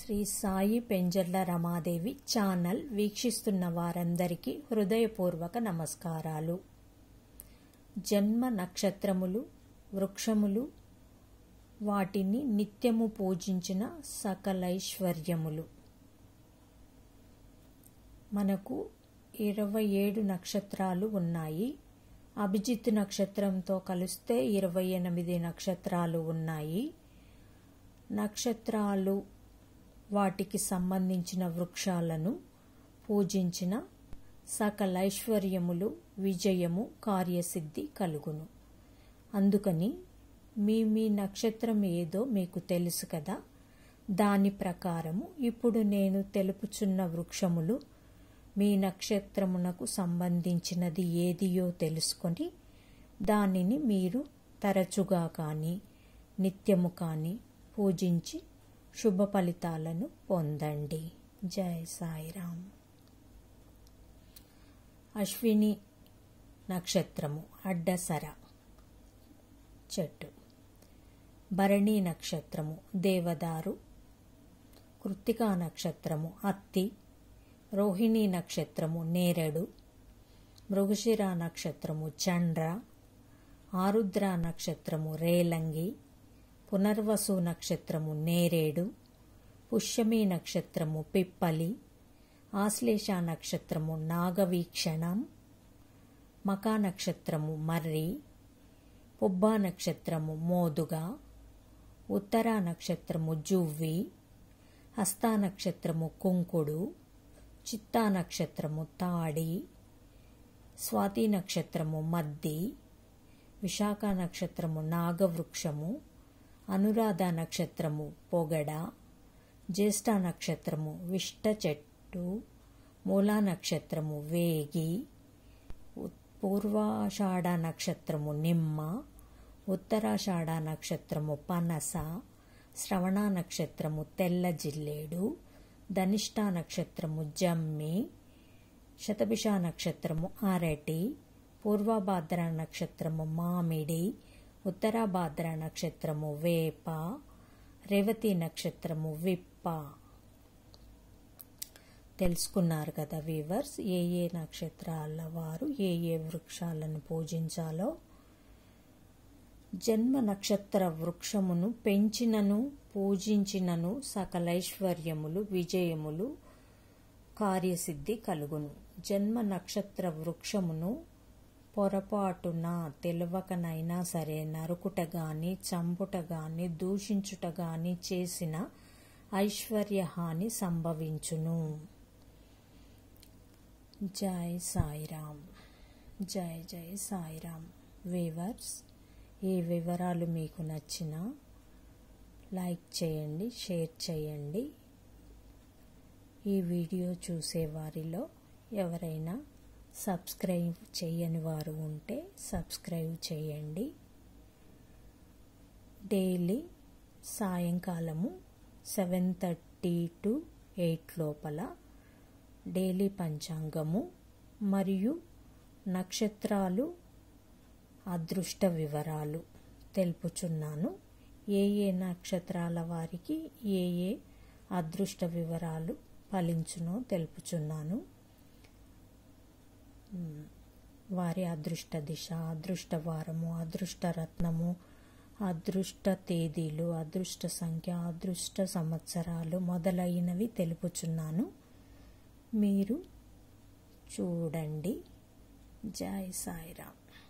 Shri Sai Penjarla Ramadevi channel వీక్షిస్తున్న వారందరికీ హృదయపూర్వక నమస్కారాలు జన్మ నక్షత్రములు వృక్షములు వాటిని నిత్యము పూజించిన సకలైశ్వర్యములు మనకు ఇరవై ఏడు నక్షత్రాలు ఉన్నాయి అభిజిత్ నక్షత్రంతో కలిస్తే ఇరవై ఎనిమిది నక్షత్రాలు ఉన్నాయి నక్షత్రాలు వాటికి సంబంధించిన వృక్షాలను పూజించిన సకలైశ్వర్యములు విజయము కార్యసిద్ధి కలుగును అందుకని మీ మీ నక్షత్రం ఏదో మీకు తెలుసు కదా దాని ప్రకారము ఇప్పుడు నేను తెలుపుచున్న వృక్షములు మీ నక్షత్రమునకు సంబంధించినది ఏదియో తెలుసుకొని దానిని మీరు తరచుగా కానీ నిత్యము కానీ పూజించి శుభ ఫలితాలను పొందండి జై సాయిరామ్ అశ్విని నక్షత్రము అడ్డసర చెట్టు భరణి నక్షత్రము దేవదారు కృత్తికా నక్షత్రము అత్తి రోహిణి నక్షత్రము నేరేడు మృగశిర నక్షత్రము చండ్ర ఆరుద్ర నక్షత్రము రేలంగి పునర్వసు నక్షత్రము నేరేడు పుష్యమి నక్షత్రము పిప్పలి ఆశ్లేష నక్షత్రము నాగవీక్షణం మకా నక్షత్రము మర్రి పుబ్బా నక్షత్రము మోదుగా ఉత్తర నక్షత్రము జువ్వి హస్తా నక్షత్రము కుంకుడు చిత్తా నక్షత్రము తాడి స్వాతి నక్షత్రము మద్ది విశాఖ నక్షత్రము నాగవృక్షము అనురాధ నక్షత్రము పొగడ జ్యేష్ఠ నక్షత్రము విష్ట చెట్టు మూలా నక్షత్రము వేగి పూర్వాషాఢ నక్షత్రము నిమ్మ ఉత్తరాషాఢ నక్షత్రము పనస శ్రవణ నక్షత్రము తెల్ల జిల్లేడు ధనిష్ట నక్షత్రము జమ్మి శతభిష నక్షత్రము అరటి పూర్వభాద్ర నక్షత్రము మామిడి ఉత్తరాభాద్ర నక్షత్రము వేప రేవతి నక్షత్రము విప్ప తెలుసుకున్నారు కదా వీవర్స్ ఏ ఏ నక్షత్రాల వారు ఏ ఏ వృక్షాలను పూజించాలో జన్మ నక్షత్ర వృక్షమును పెంచినను పూజించినను సకలైశ్వర్యములు విజయములు కార్యసిద్ధి కలుగును జన్మ నక్షత్ర వృక్షమును పొరపాటున తెలియకనైనా సరే నరుకుట గాని చంపుట గాని దూషించుట గాని చేసిన ఐశ్వర్యహాని సంభవించును జై సాయిరామ్ జై జై సాయిరామ్ వేవర్స్ ఈ వివరాలు మీకు నచ్చిన లైక్ చేయండి షేర్ చేయండి ఈ వీడియో చూసే వారిలో ఎవరైనా సబ్స్క్రైబ్ చేయని వారు ఉంటే సబ్స్క్రైబ్ చేయండి డైలీ సాయంకాలము సెవెన్ థర్టీ టు ఎయిట్ లోపల డైలీ పంచాంగము మరియు నక్షత్రాలు అదృష్ట వివరాలు తెలుపుచున్నాను ఏ ఏ నక్షత్రాల వారికి ఏ ఏ అదృష్ట వివరాలు ఫలించునో తెలుపుచున్నాను వారి అదృష్ట దిశ అదృష్ట వారము అదృష్ట రత్నము అదృష్ట తేదీలు అదృష్ట సంఖ్య అదృష్ట సంవత్సరాలు మొదలైనవి తెలుపుచున్నాను మీరు చూడండి జై సాయిరామ్